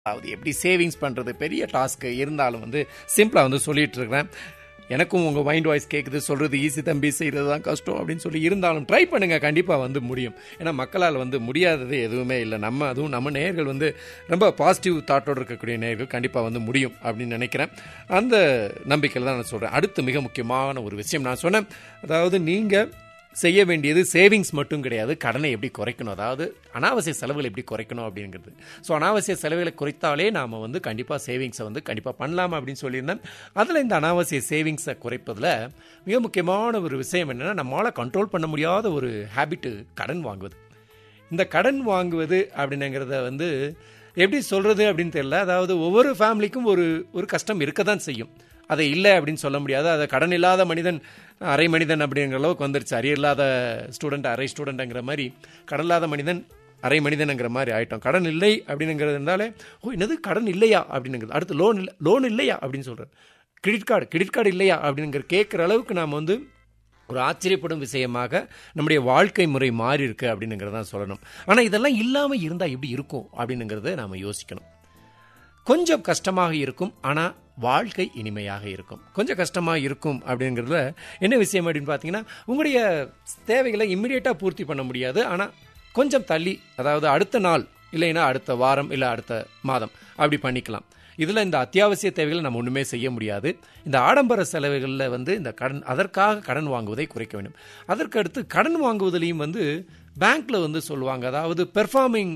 அதாவது எப்படி சேவிங்ஸ் பண்ணுறது பெரிய டாஸ்க்கு இருந்தாலும் வந்து சிம்பிளாக வந்து சொல்லிட்டு இருக்கிறேன் எனக்கும் உங்கள் மைண்ட் வாய்ஸ் கேட்குது சொல்கிறது ஈஸி தம்பி செய்கிறது தான் கஷ்டம் அப்படின்னு சொல்லி இருந்தாலும் ட்ரை பண்ணுங்கள் கண்டிப்பாக வந்து முடியும் ஏன்னா மக்களால் வந்து முடியாதது எதுவுமே இல்லை நம்ம அதுவும் நம்ம நேயர்கள் வந்து ரொம்ப பாசிட்டிவ் தாட்டோடு இருக்கக்கூடிய நேயர்கள் கண்டிப்பாக வந்து முடியும் அப்படின்னு நினைக்கிறேன் அந்த நம்பிக்கையில் தான் நான் சொல்கிறேன் அடுத்து மிக முக்கியமான ஒரு விஷயம் நான் சொன்னேன் அதாவது நீங்கள் செய்ய வேண்டியது சேவிங்ஸ் மட்டும் கிடையாது கடனை எப்படி குறைக்கணும் அதாவது அனாவசிய செலவுகள் எப்படி குறைக்கணும் அப்படிங்கிறது ஸோ அனாவசிய செலவுகளை குறைத்தாலே நாம் வந்து கண்டிப்பாக சேவிங்ஸை வந்து கண்டிப்பாக பண்ணலாம் அப்படின்னு சொல்லியிருந்தேன் அதில் இந்த அனாவசிய சேவிங்ஸை குறைப்பதில் மிக முக்கியமான ஒரு விஷயம் என்னென்னா நம்மளால் கண்ட்ரோல் பண்ண முடியாத ஒரு ஹேபிட்டு கடன் வாங்குவது இந்த கடன் வாங்குவது அப்படின்னுங்கிறத வந்து எப்படி சொல்கிறது அப்படின்னு தெரியல அதாவது ஒவ்வொரு ஃபேமிலிக்கும் ஒரு ஒரு கஷ்டம் இருக்க தான் செய்யும் அதை இல்லை அப்படின்னு சொல்ல முடியாது அதை கடன் இல்லாத மனிதன் அரை மனிதன் அப்படிங்கிற அளவுக்கு வந்துருச்சு அரியர் இல்லாத ஸ்டூடெண்ட் அரை ஸ்டூடெண்ட்ங்கிற மாதிரி கடன் இல்லாத மனிதன் அரை மனிதனுங்கிற மாதிரி ஆயிட்டோம் கடன் இல்லை அப்படிங்கிறது இருந்தாலே ஓ என்னது கடன் இல்லையா அப்படிங்கிறது அடுத்து லோன் இல்லை லோன் இல்லையா அப்படின்னு சொல்கிறார் கிரெடிட் கார்டு கிரெடிட் கார்டு இல்லையா அப்படிங்கிற கேட்குற அளவுக்கு நாம் வந்து ஒரு ஆச்சரியப்படும் விஷயமாக நம்முடைய வாழ்க்கை முறை மாறி இருக்கு அப்படிங்கிறத சொல்லணும் ஆனால் இதெல்லாம் இல்லாமல் இருந்தால் எப்படி இருக்கும் அப்படிங்கிறத நாம் யோசிக்கணும் கொஞ்சம் கஷ்டமாக இருக்கும் ஆனால் வாழ்க்கை இனிமையாக இருக்கும் கொஞ்சம் கஷ்டமாக இருக்கும் அப்படிங்கிறதுல என்ன விஷயம் அப்படின்னு பார்த்தீங்கன்னா உங்களுடைய தேவைகளை இம்மிடியேட்டாக பூர்த்தி பண்ண முடியாது ஆனால் கொஞ்சம் தள்ளி அதாவது அடுத்த நாள் இல்லைன்னா அடுத்த வாரம் இல்லை அடுத்த மாதம் அப்படி பண்ணிக்கலாம் இதில் இந்த அத்தியாவசிய தேவைகளை நம்ம ஒன்றுமே செய்ய முடியாது இந்த ஆடம்பர செலவுகளில் வந்து இந்த கடன் அதற்காக கடன் வாங்குவதை குறைக்க வேண்டும் அதற்கு அடுத்து கடன் வாங்குவதிலையும் வந்து பேங்க்கில் வந்து சொல்லுவாங்க அதாவது performing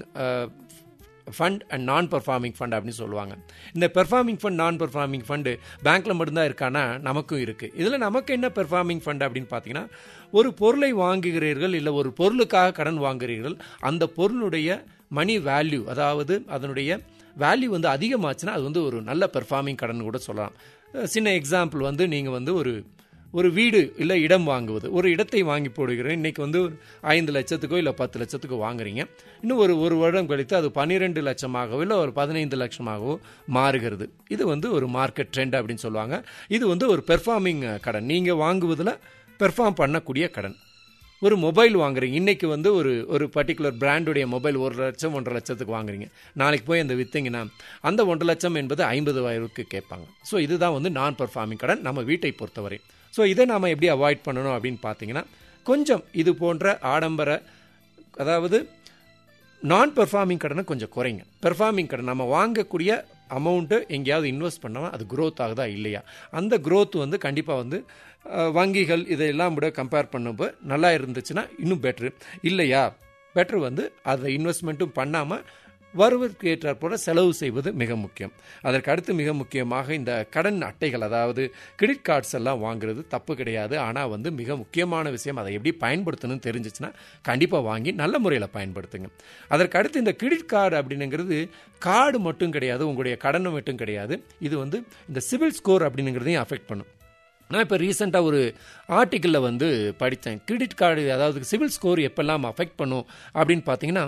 fund and non performing fund அப்படின்னு சொல்லுவாங்க இந்த performing fund non performing fund பேங்க்கில் மட்டும்தான் இருக்கானா நமக்கும் இருக்குது இதில் நமக்கு என்ன பெர்ஃபார்மிங் ஃபண்ட் அப்படின்னு பார்த்தீங்கன்னா ஒரு பொருளை வாங்குகிறீர்கள் இல்லை ஒரு பொருளுக்காக கடன் வாங்குகிறீர்கள் அந்த பொருளுடைய மணி வேல்யூ அதாவது அதனுடைய வேல்யூ வந்து அதிகமாச்சுன்னா அது வந்து ஒரு நல்ல பெர்ஃபார்மிங் கடன் கூட சொல்லலாம் சின்ன எக்ஸாம்பிள் வந்து நீங்கள் வந்து ஒரு ஒரு வீடு இல்லை இடம் வாங்குவது ஒரு இடத்தை வாங்கி போடுகிறேன் இன்றைக்கி வந்து ஐந்து லட்சத்துக்கோ இல்லை பத்து லட்சத்துக்கோ வாங்குறீங்க இன்னும் ஒரு ஒரு வருடம் கழித்து அது பன்னிரெண்டு லட்சமாகவோ இல்லை ஒரு பதினைந்து லட்சமாகவோ மாறுகிறது இது வந்து ஒரு மார்க்கெட் ட்ரெண்ட் அப்படின்னு சொல்லுவாங்க இது வந்து ஒரு பெர்ஃபார்மிங் கடன் நீங்கள் வாங்குவதில் பெர்ஃபார்ம் பண்ணக்கூடிய கடன் ஒரு மொபைல் வாங்குறீங்க இன்றைக்கி வந்து ஒரு ஒரு பர்டிகுலர் பிராண்டுடைய மொபைல் ஒரு லட்சம் ஒன்றரை லட்சத்துக்கு வாங்குறீங்க நாளைக்கு போய் அந்த விற்றீங்கன்னா அந்த ஒன்றரை லட்சம் என்பது ஐம்பதுவாயிரத்துக்கு கேட்பாங்க ஸோ இதுதான் வந்து நான் பர்ஃபார்மிங் கடன் நம்ம வீட்டை பொறுத்தவரை ஸோ இதை நாம் எப்படி அவாய்ட் பண்ணணும் அப்படின்னு பார்த்தீங்கன்னா கொஞ்சம் இது போன்ற ஆடம்பர அதாவது நான் பெர்ஃபார்மிங் கடனை கொஞ்சம் குறைங்க பெர்ஃபார்மிங் கடன் நம்ம வாங்கக்கூடிய அமௌண்ட்டு எங்கேயாவது இன்வெஸ்ட் பண்ணால் அது க்ரோத் ஆகுதா இல்லையா அந்த க்ரோத் வந்து கண்டிப்பாக வந்து வங்கிகள் இதையெல்லாம் விட கம்பேர் பண்ணும்போது நல்லா இருந்துச்சுன்னா இன்னும் பெட்ரு இல்லையா பெட்ரு வந்து அதை இன்வெஸ்ட்மெண்ட்டும் பண்ணாமல் வருவதற்கு ஏற்றாற் போல செலவு செய்வது மிக முக்கியம் அதற்கு அடுத்து மிக முக்கியமாக இந்த கடன் அட்டைகள் அதாவது கிரெடிட் கார்ட்ஸ் எல்லாம் வாங்குறது தப்பு கிடையாது ஆனால் வந்து மிக முக்கியமான விஷயம் அதை எப்படி பயன்படுத்தணும்னு தெரிஞ்சிச்சுன்னா கண்டிப்பாக வாங்கி நல்ல முறையில் பயன்படுத்துங்க அதற்கு அடுத்து இந்த கிரெடிட் கார்டு அப்படிங்கிறது கார்டு மட்டும் கிடையாது உங்களுடைய கடன் மட்டும் கிடையாது இது வந்து இந்த சிவில் ஸ்கோர் அப்படிங்கிறதையும் அஃபெக்ட் பண்ணும் நான் இப்போ ரீசெண்டாக ஒரு ஆர்டிக்கிளில் வந்து படித்தேன் கிரெடிட் கார்டு அதாவது சிவில் ஸ்கோர் எப்பெல்லாம் அஃபெக்ட் பண்ணும் அப்படின்னு பார்த்தீங்கன்னா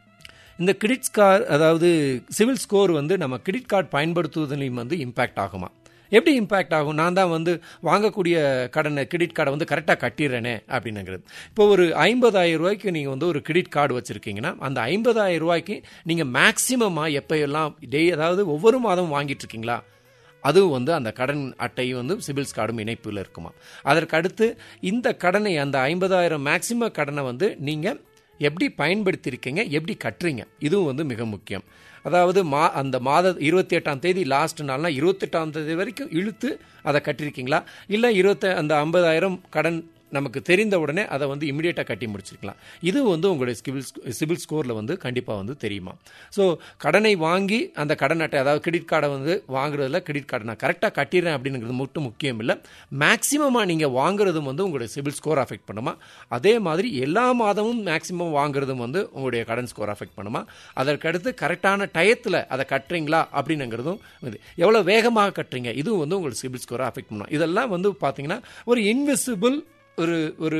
இந்த கிரெடிட் ஸ்கார் அதாவது சிவில் ஸ்கோர் வந்து நம்ம கிரெடிட் கார்டு பயன்படுத்துவதிலையும் வந்து இம்பேக்ட் ஆகுமா எப்படி இம்பேக்ட் ஆகும் நான் தான் வந்து வாங்கக்கூடிய கடனை கிரெடிட் கார்டை வந்து கரெக்டாக கட்டிடுறேனே அப்படின்னுங்கிறது இப்போ ஒரு ஐம்பதாயிரம் ரூபாய்க்கு நீங்கள் வந்து ஒரு கிரெடிட் கார்டு வச்சுருக்கீங்கன்னா அந்த ஐம்பதாயிரம் ரூபாய்க்கு நீங்கள் மேக்ஸிமமாக எப்போ எல்லாம் டே அதாவது ஒவ்வொரு மாதம் வாங்கிட்டு இருக்கீங்களா அதுவும் வந்து அந்த கடன் அட்டை வந்து சிபில்ஸ் கார்டும் இணைப்பில் இருக்குமா அதற்கு அடுத்து இந்த கடனை அந்த ஐம்பதாயிரம் மேக்சிமம் கடனை வந்து நீங்கள் எப்படி பயன்படுத்தியிருக்கீங்க எப்படி கட்டுறீங்க இதுவும் வந்து மிக முக்கியம் அதாவது மா அந்த மாத இருபத்தி எட்டாம் தேதி லாஸ்ட் நாள்னா இருபத்தெட்டாம் தேதி வரைக்கும் இழுத்து அதை கட்டியிருக்கீங்களா இல்லை இருபத்த அந்த ஐம்பதாயிரம் கடன் நமக்கு தெரிந்த உடனே அதை வந்து இமிடியேட்டாக கட்டி முடிச்சிருக்கலாம் இது வந்து உங்களுடைய சிபில் சிபில் ஸ்கோரில் வந்து கண்டிப்பாக வந்து தெரியுமா ஸோ கடனை வாங்கி அந்த கடன் அட்டை அதாவது கிரெடிட் கார்டை வந்து வாங்குறதுல கிரெடிட் கார்டை நான் கரெக்டாக கட்டிடுறேன் அப்படிங்கிறது மட்டும் முக்கியம் இல்லை மேக்ஸிமமாக நீங்கள் வாங்குறதும் வந்து உங்களுடைய சிபில் ஸ்கோர் அஃபெக்ட் பண்ணுமா அதே மாதிரி எல்லா மாதமும் மேக்ஸிமம் வாங்குறதும் வந்து உங்களுடைய கடன் ஸ்கோர் அஃபெக்ட் பண்ணுமா அதற்கடுத்து கரெக்டான டயத்தில் அதை கட்டுறீங்களா அப்படிங்கிறதும் எவ்வளோ வேகமாக கட்டுறீங்க இதுவும் வந்து உங்களுக்கு சிபில் ஸ்கோரை அஃபெக்ட் பண்ணும் இதெல்லாம் வந்து பார்த்தீங்கன்னா ஒரு இன்விசிபிள் ஒரு ஒரு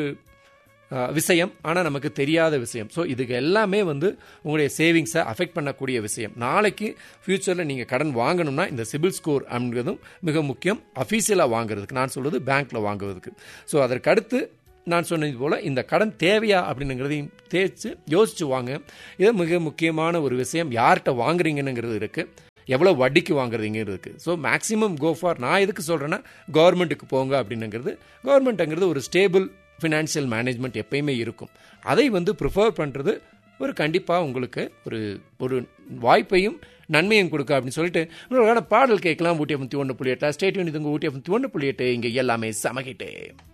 விஷயம் ஆனால் நமக்கு தெரியாத விஷயம் ஸோ இதுக்கு எல்லாமே வந்து உங்களுடைய சேவிங்ஸை அஃபெக்ட் பண்ணக்கூடிய விஷயம் நாளைக்கு ஃப்யூச்சரில் நீங்கள் கடன் வாங்கணும்னா இந்த சிபில் ஸ்கோர் அப்படிங்கிறதும் மிக முக்கியம் அஃபீஷியலாக வாங்குறதுக்கு நான் சொல்கிறது பேங்க்கில் வாங்குவதுக்கு ஸோ அதற்கு அடுத்து நான் சொன்னது போல் இந்த கடன் தேவையா அப்படிங்கிறதையும் தேய்ச்சி யோசிச்சு வாங்க இது மிக முக்கியமான ஒரு விஷயம் யார்கிட்ட வாங்குறீங்கன்னுங்கிறது இருக்குது எவ்வளோ வட்டிக்கு வாங்குறீங்கிறது இருக்குது ஸோ மேக்ஸிமம் கோ ஃபார் நான் எதுக்கு சொல்கிறேன்னா கவர்மெண்ட்டுக்கு போங்க அப்படின்னுங்கிறது கவர்மெண்ட்டுங்கிறது ஒரு ஸ்டேபிள் ஃபினான்ஷியல் மேனேஜ்மெண்ட் எப்பயுமே இருக்கும் அதை வந்து ப்ரிஃபர் பண்ணுறது ஒரு கண்டிப்பாக உங்களுக்கு ஒரு ஒரு வாய்ப்பையும் நன்மையும் கொடுக்க அப்படின்னு சொல்லிட்டு உங்களோட பாடல் கேட்கலாம் ஊட்டி முப்பத்தி ஒன்று புள்ளி எட்டா ஸ்டேட் யூனிட் உங்கள் ஊட்டி முப்பத்தி ஒன்று புள்ளி எட்டு இங்கே எல்லாமே சமகிட்டே